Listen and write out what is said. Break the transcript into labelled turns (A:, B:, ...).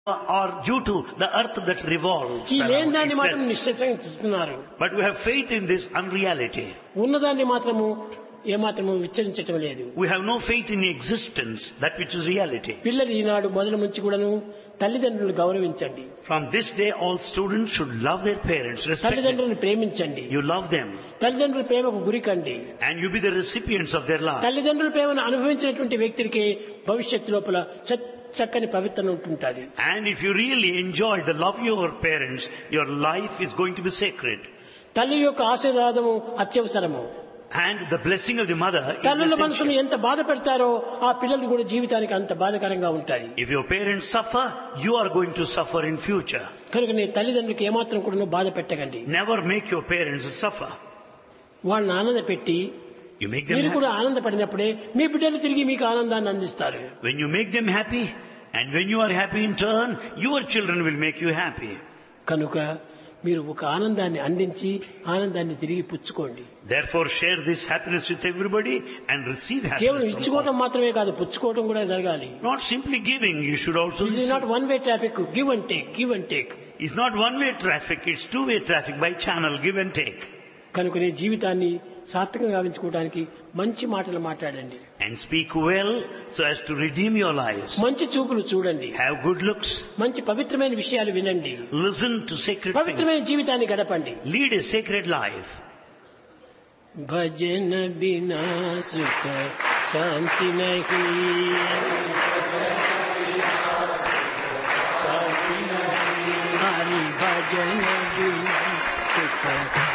A: or due to the earth that revolves
B: ఈ లేని
A: around
B: దాన్ని మాత్రం
A: itself.
B: నిశ్చయిస్తున్నారు
A: But we have faith in this unreality.
B: ఉన్నదాన్ని మాత్రము ఏమాత్రము విచ్చరించటం లేదు
A: We have no faith in existence, that which is reality.
B: పిల్లలు ఈనాడు మొదలు నుంచి కూడాను తల్లిదండ్రులు గౌరవించండి
A: From this day, all students should love their parents, respect them.
B: తల్లిదండ్రులను ప్రేమించండి
A: You love them,
B: తల్లిదండ్రుల ప్రేమకు గురికండి
A: and you be the recipients of their love.
B: తల్లిదండ్రుల ప్రేమను అనుభవించినటువంటి వ్యక్తికి భవిష్యత్తు లోపల చ- చక్కని పవిత్రత ఉంటుంటుంది
A: And if you really enjoy the love of your parents, your life is going to be sacred.
B: తల్లి యొక్క ఆశీర్వాదము అత్యవసరము
A: And the blessing of the mother is
B: తల్లుల మనసును
A: essential.
B: ఎంత బాధ పెడతారో ఆ పిల్లలు కూడా జీవితానికి అంత బాధకరంగా ఉంటాయి
A: If your parents suffer, you are going to suffer in future.
B: కనుక నీ తల్లిదండ్రులకు ఏమాత్రం కూడా బాధ పెట్టకండి
A: Never make your parents suffer.
B: వాళ్ళని ఆనంద పెట్టి
A: You make them
B: మీరు కూడా
A: happy.
B: ఆనందపడినప్పుడే మీ బిడ్డలు తిరిగి మీకు ఆనందాన్ని అందిస్తారు
A: When you make them happy, and when you are happy in turn, your children will make you happy.
B: కనుక మీరు ఒక ఆనందాన్ని అందించి ఆనందాన్ని తిరిగి పుచ్చుకోండి
A: Therefore, share this happiness with everybody and receive
B: కేవలం
A: happiness. From
B: ఇచ్చుకోవటం
A: all.
B: మాత్రమే కాదు పుచ్చుకోవటం కూడా జరగాలి
A: Not simply giving, you should also
B: this is
A: receive.
B: Not one way traffic give and take give and take
A: It's not one-way traffic, it's two-way traffic by channel, give and take.
B: కనుక నీ జీవితాన్ని సార్థకంగా గావించుకోవడానికి మంచి మాటలు మాట్లాడండి
A: And speak well so as to redeem your lives.
B: మంచి చూపులు చూడండి
A: Have good looks,
B: మంచి పవిత్రమైన విషయాలు వినండి
A: listen to sacred things,
B: పవిత్రమైన జీవితాన్ని గడపండి
A: lead a sacred life.
B: భజన బినా సుఖ శాంతి నహి హరి భజన బినా సుఖ